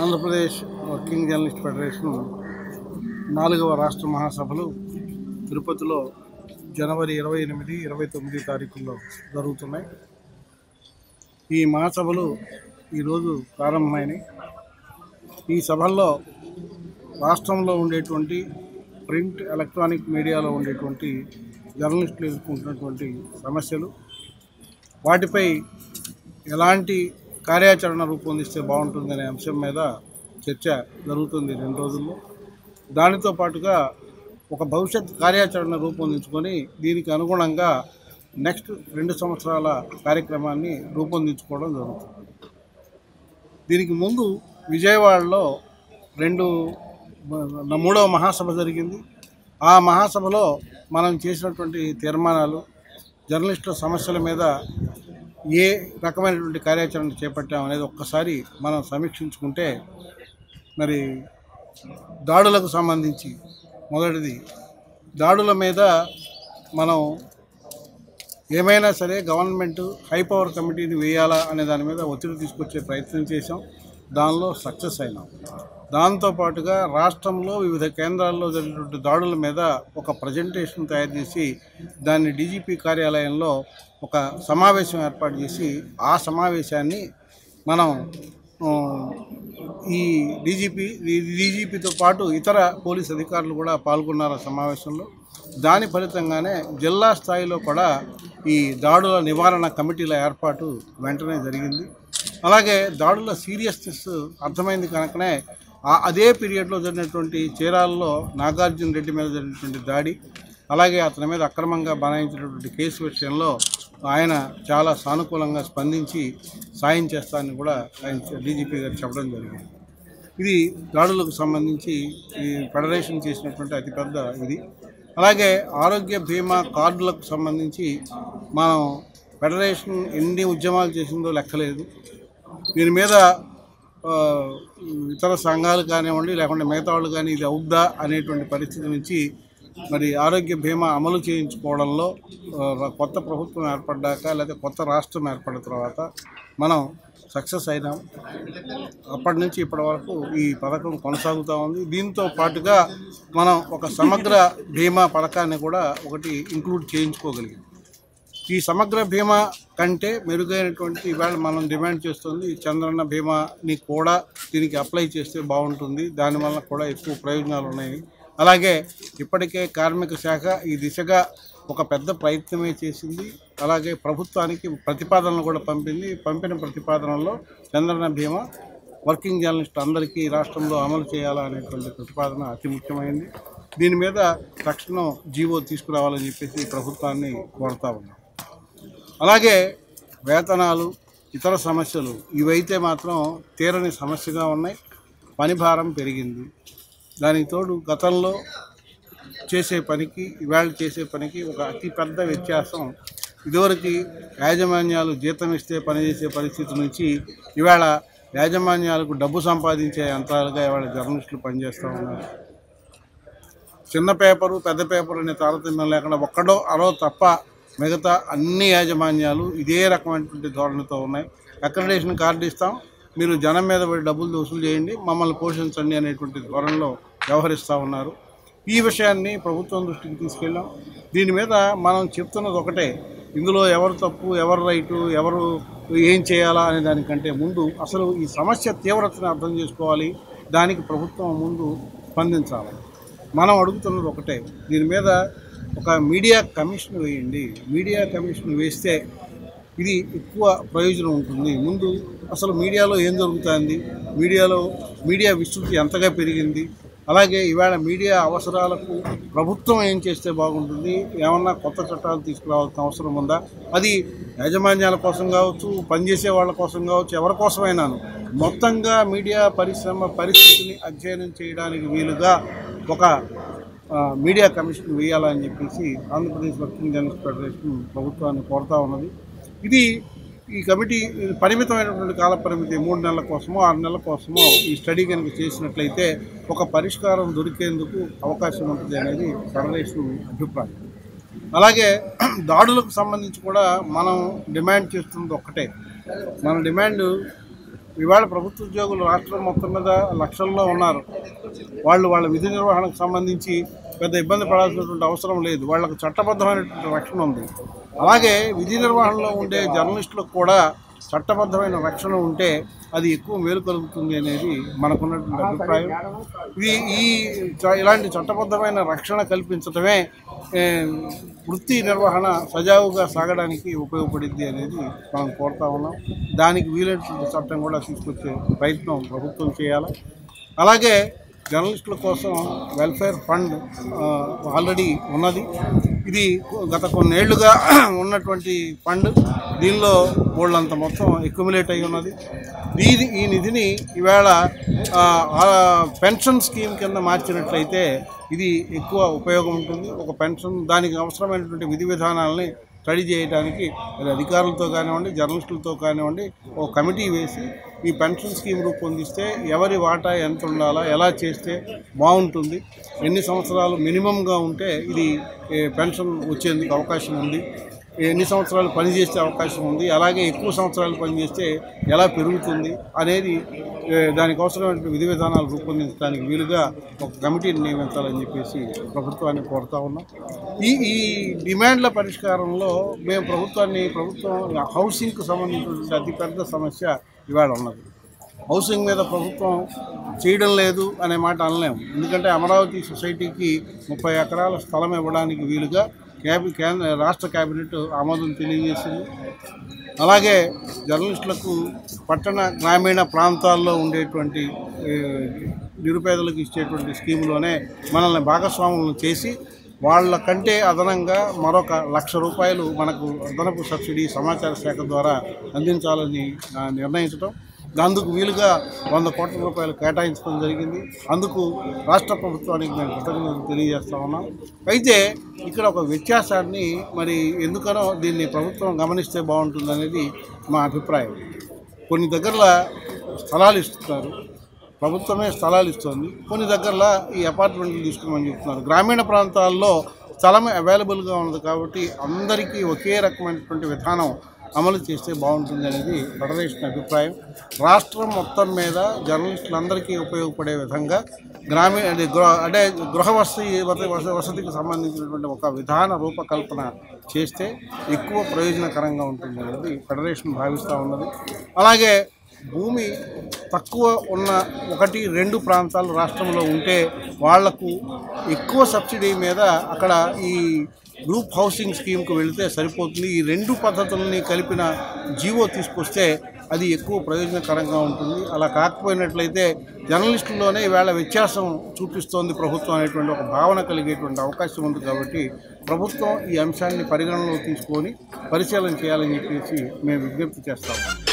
Andhra Pradesh working journalist federation నాలుగవ రాష్ట్ర మహాసభలు తిరుపతిలో జనవరి ఇరవై ఎనిమిది ఇరవై తొమ్మిది తారీఖుల్లో జరుగుతున్నాయి ఈ మహాసభలు ఈరోజు ప్రారంభమైనవి ఈ సభల్లో రాష్ట్రంలో ఉండేటువంటి ప్రింట్ ఎలక్ట్రానిక్ మీడియాలో ఉండేటువంటి జర్నలిస్టులు ఎదుర్కొంటున్నటువంటి సమస్యలు వాటిపై ఎలాంటి కార్యాచరణ రూపొందిస్తే బాగుంటుందనే అంశం మీద చర్చ జరుగుతుంది రెండు రోజుల్లో దానితో పాటుగా ఒక భవిష్యత్ కార్యాచరణ రూపొందించుకొని దీనికి అనుగుణంగా నెక్స్ట్ రెండు సంవత్సరాల కార్యక్రమాన్ని రూపొందించుకోవడం జరుగుతుంది దీనికి ముందు విజయవాడలో రెండు మ- మూడవ మహాసభ జరిగింది ఆ మహాసభలో మనం చేసినటువంటి తీర్మానాలు జర్నలిస్టుల సమస్యల మీద ఏ రకమైనటువంటి కార్యాచరణ చేపట్టాం అనేది ఒక్కసారి మనం సమీక్షించుకుంటే మరి దాడులకు సంబంధించి మొదటిది దాడుల మీద మనం ఏమైనా సరే గవర్నమెంట్ హై పవర్ కమిటీని వేయాలా అనే దాని మీద ఒత్తిడి తీసుకొచ్చే ప్రయత్నం చేశాం దానిలో సక్సెస్ అయినాం దాంతోపాటుగా రాష్ట్రంలో వివిధ కేంద్రాల్లో జరిగినటువంటి దాడుల మీద ఒక ప్రజెంటేషన్ తయారు చేసి దాన్ని డీజీపీ కార్యాలయంలో ఒక సమావేశం ఏర్పాటు చేసి ఆ సమావేశాన్ని మనం ఆ, ఈ డీజీపీ డీజీపీతో పాటు ఇతర పోలీస్ అధికారులు కూడా పాల్గొన్నారు ఆ సమావేశంలో దాని ఫలితంగానే జిల్లా స్థాయిలో కూడా ఈ దాడుల నివారణ కమిటీల ఏర్పాటు వెంటనే జరిగింది అలాగే దాడుల సీరియస్నెస్ అర్థమైంది కనుకనే ఆ- అదే పీరియడ్లో జరిగినటువంటి చీరాలలో నాగార్జున రెడ్డి మీద జరిగినటువంటి దాడి అలాగే అతని మీద అక్రమంగా బనాయించినటువంటి కేసు విషయంలో ఆయన చాలా సానుకూలంగా స్పందించి సాయం చేస్తానని కూడా ఆయన డీజీపీ గారు చెప్పడం జరిగింది ఇది దాడులకు సంబంధించి ఈ ఫెడరేషన్ చేసినటువంటి అతిపెద్ద ఇది అలాగే ఆరోగ్య బీమా కార్డులకు సంబంధించి మనం ఫెడరేషన్ ఎన్ని ఉద్యమాలు చేసిందో లెక్కలేదు దీని మీద ఆ, ఇతర సంఘాలు కానివ్వండి లేకుంటే మిగతా వాళ్ళు కానీ ఇది అవుద్దా అనేటువంటి పరిస్థితి నుంచి మరి ఆరోగ్య బీమా అమలు చేయించుకోవడంలో ఆ, కొత్త ప్రభుత్వం ఏర్పడ్డాక లేదా కొత్త రాష్ట్రం ఏర్పడిన తర్వాత మనం సక్సెస్ అయినాం అప్పటి నుంచి ఇప్పటి వరకు ఈ పథకం కొనసాగుతూ ఉంది దీంతో పాటుగా మనం ఒక సమగ్ర బీమా పథకాన్ని కూడా ఒకటి ఇంక్లూడ్ చేయించుకోగలిగాం ఈ సమగ్ర బీమా కంటే మెరుగైనటువంటి ఇవాళ మనం డిమాండ్ చేస్తుంది చంద్రన్న బీమాని కూడా దీనికి అప్లై చేస్తే బాగుంటుంది దానివల్ల కూడా ఎక్కువ ప్రయోజనాలు ఉన్నాయి అలాగే ఇప్పటికే కార్మిక శాఖ ఈ దిశగా ఒక పెద్ద ప్రయత్నమే చేసింది అలాగే ప్రభుత్వానికి ప్రతిపాదనలు కూడా పంపింది పంపిన ప్రతిపాదనలో చంద్రన్న బీమా వర్కింగ్ జర్నలిస్ట్ అందరికీ రాష్ట్రంలో అమలు చేయాలా అనేటువంటి ప్రతిపాదన అతి ముఖ్యమైనది దీని మీద తక్షణం జీవో తీసుకురావాలని చెప్పేసి ప్రభుత్వాన్ని కోరుతా ఉన్నాం అలాగే వేతనాలు ఇతర సమస్యలు ఇవైతే మాత్రం తీరని సమస్యగా ఉన్నాయి పని భారం పెరిగింది దానికి తోడు గతంలో చేసే పనికి ఇవాళ చేసే పనికి ఒక అతి పెద్ద వ్యత్యాసం ఇదివరకు యాజమాన్యాలు జీతం ఇస్తే పనిచేసే పరిస్థితి నుంచి ఇవాళ యాజమాన్యాలకు డబ్బు సంపాదించే యంత్రాలుగా ఇవాళ జర్నలిస్టులు పనిచేస్తూ ఉన్నారు చిన్న పేపరు పెద్ద పేపర్ అనే తారతమ్యం లేకుండా ఒక్కడో అరో తప్ప మిగతా అన్ని యాజమాన్యాలు ఇదే రకమైనటువంటి ధోరణితో ఉన్నాయి అక్రిడేషన్ కార్డు ఇస్తాం మీరు జనం మీద పడి డబ్బులు వసూలు చేయండి మమ్మల్ని పోషించండి అనేటువంటి ధోరణిలో వ్యవహరిస్తూ ఉన్నారు ఈ విషయాన్ని ప్రభుత్వం దృష్టికి తీసుకెళ్ళాం దీని మీద మనం చెప్తున్నది ఒకటే ఇందులో ఎవరు తప్పు ఎవరు రైటు ఎవరు ఏం చేయాలా అనే దానికంటే ముందు అసలు ఈ సమస్య తీవ్రతను అర్థం చేసుకోవాలి దానికి ప్రభుత్వం ముందు స్పందించాలి మనం అడుగుతున్నది ఒకటే దీని మీద ఒక మీడియా కమిషన్ వేయండి మీడియా కమిషన్ వేస్తే ఇది ఎక్కువ ప్రయోజనం ఉంటుంది ముందు అసలు మీడియాలో ఏం జరుగుతుంది మీడియాలో మీడియా విస్తృతి ఎంతగా పెరిగింది అలాగే ఇవాళ మీడియా అవసరాలకు ప్రభుత్వం ఏం చేస్తే బాగుంటుంది ఏమన్నా కొత్త చట్టాలు తీసుకురావాల్సిన అవసరం ఉందా అది యాజమాన్యాల కోసం కావచ్చు పనిచేసే వాళ్ళ కోసం కావచ్చు ఎవరి కోసమైనాను మొత్తంగా మీడియా పరిశ్రమ పరిస్థితిని అధ్యయనం చేయడానికి వీలుగా ఒక ఆ, మీడియా కమిషన్ వేయాలని చెప్పేసి ఆంధ్రప్రదేశ్ వర్కింగ్ జర్నలిస్ట్ ఫెడరేషన్ ప్రభుత్వాన్ని కోరుతా ఉన్నది ఇది ఈ కమిటీ ఇది పరిమితమైనటువంటి కాల పరిమితి మూడు నెలల కోసమో ఆరు నెలల కోసమో ఈ స్టడీ కనుక చేసినట్లయితే ఒక పరిష్కారం దొరికేందుకు అవకాశం ఉంటుంది అనేది ఫెడరేషన్ అభిప్రాయం అలాగే దాడులకు సంబంధించి కూడా మనం డిమాండ్ చేస్తున్నది ఒక్కటే మన డిమాండ్ ఇవాళ ప్రభుత్వ ఉద్యోగులు రాష్ట్రం మొత్తం మీద లక్షల్లో ఉన్నారు వాళ్ళు వాళ్ళ విధి నిర్వహణకు సంబంధించి పెద్ద ఇబ్బంది పడాల్సినటువంటి అవసరం లేదు వాళ్ళకు చట్టబద్ధమైనటువంటి రక్షణ ఉంది అలాగే విధి నిర్వహణలో ఉండే జర్నలిస్టులకు కూడా చట్టబద్ధమైన రక్షణ ఉంటే అది ఎక్కువ మేలు కలుగుతుంది అనేది మనకున్నటువంటి అభిప్రాయం ఇది ఈ చ- ఇలాంటి చట్టబద్ధమైన రక్షణ కల్పించడమే ఏ, వృత్తి నిర్వహణ సజావుగా సాగడానికి ఉపయోగపడింది అనేది మనం కోరుతా ఉన్నాం దానికి వీలైనటువంటి చట్టం కూడా తీసుకొచ్చే ప్రయత్నం ప్రభుత్వం చేయాలి అలాగే జర్నలిస్టుల కోసం వెల్ఫేర్ ఫండ్ ఆ, ఆల్రెడీ ఉన్నది ఇది గత కొన్నేళ్లుగా ఉన్నటువంటి ఫండ్ దీనిలో వాళ్ళంత మొత్తం ఎక్యుములేట్ అయి ఉన్నది దీని ఈ నిధిని ఈవేళ ఆ, ఆ పెన్షన్ స్కీమ్ కింద మార్చినట్లయితే ఇది ఎక్కువ ఉపయోగం ఉంటుంది ఒక పెన్షన్ దానికి అవసరమైనటువంటి విధి విధానాలని స్టడీ చేయడానికి మరి అధికారులతో కానివ్వండి జర్నలిస్టులతో కానివ్వండి ఒక కమిటీ వేసి ఈ పెన్షన్ స్కీమ్ రూపొందిస్తే ఎవరి వాటా ఎంత ఉండాలా ఎలా చేస్తే బాగుంటుంది ఎన్ని సంవత్సరాలు మినిమంగా ఉంటే ఇది ఏ, పెన్షన్ వచ్చేందుకు అవకాశం ఉంది ఎన్ని సంవత్సరాలు పనిచేసే అవకాశం ఉంది అలాగే ఎక్కువ సంవత్సరాలు పనిచేస్తే ఎలా పెరుగుతుంది అనేది ఏ, దానికి అవసరమైన విధి విధానాలు రూపొందించడానికి వీలుగా ఒక కమిటీని నియమించాలని చెప్పేసి ప్రభుత్వాన్ని కోరుతా ఉన్నాం ఈ ఈ డిమాండ్ల పరిష్కారంలో మేము ప్రభుత్వాన్ని ప్రభుత్వం హౌసింగ్కు సంబంధించినటువంటి అతిపెద్ద సమస్య ఇవాళ ఉన్నది హౌసింగ్ మీద ప్రభుత్వం చేయడం లేదు అనే మాట అనలేము ఎందుకంటే అమరావతి సొసైటీకి ముప్పై ఎకరాల స్థలం ఇవ్వడానికి వీలుగా క్యాబి కేంద్ర రాష్ట్ర కేబినెట్ ఆమోదం తెలియజేసింది అలాగే జర్నలిస్టులకు పట్టణ గ్రామీణ ప్రాంతాల్లో ఉండేటువంటి ఏ, నిరుపేదలకు ఇచ్చేటువంటి స్కీములోనే మనల్ని భాగస్వాములను చేసి వాళ్ళ కంటే అదనంగా మరొక లక్ష రూపాయలు మనకు అదనపు సబ్సిడీ సమాచార శాఖ ద్వారా అందించాలని ఆ, నిర్ణయించడం అందుకు వీలుగా వంద కోట్ల రూపాయలు కేటాయించడం జరిగింది అందుకు రాష్ట్ర ప్రభుత్వానికి మేము కృతజ్ఞతలు తెలియజేస్తా ఉన్నాం అయితే ఇక్కడ ఒక వ్యత్యాసాన్ని మరి ఎందుకనో దీన్ని ప్రభుత్వం గమనిస్తే బాగుంటుంది అనేది మా అభిప్రాయం కొన్ని దగ్గరలో స్థలాలు ఇస్తున్నారు ప్రభుత్వమే స్థలాలు ఇస్తుంది కొన్ని దగ్గరలో ఈ అపార్ట్మెంట్లు తీసుకోమని చెప్తున్నారు గ్రామీణ ప్రాంతాల్లో స్థలం అవైలబుల్గా ఉంది కాబట్టి అందరికీ ఒకే రకమైనటువంటి విధానం అమలు చేస్తే బాగుంటుంది అనేది ఫెడరేషన్ అభిప్రాయం రాష్ట్రం మొత్తం మీద జర్నలిస్టులందరికీ ఉపయోగపడే విధంగా గ్రామీణ అదే గృహ అంటే గృహ వసతి వస- వస- వసతికి సంబంధించినటువంటి ఒక విధాన రూపకల్పన చేస్తే ఎక్కువ ప్రయోజనకరంగా ఉంటుంది అనేది ఫెడరేషన్ భావిస్తూ ఉన్నది అలాగే భూమి తక్కువ ఉన్న ఒకటి రెండు ప్రాంతాలు రాష్ట్రంలో ఉంటే వాళ్లకు ఎక్కువ సబ్సిడీ మీద అక్కడ ఈ గ్రూప్ హౌసింగ్ స్కీమ్కి వెళితే సరిపోతుంది ఈ రెండు పద్ధతులని కలిపిన జీవో తీసుకొస్తే అది ఎక్కువ ప్రయోజనకరంగా ఉంటుంది అలా కాకపోయినట్లయితే జర్నలిస్టుల్లోనే ఈవేళ వ్యత్యాసం చూపిస్తోంది ప్రభుత్వం అనేటువంటి ఒక భావన కలిగేటువంటి అవకాశం ఉంది కాబట్టి ప్రభుత్వం ఈ అంశాన్ని పరిగణనలో తీసుకొని పరిశీలన చేయాలని చెప్పేసి మేము విజ్ఞప్తి చేస్తాము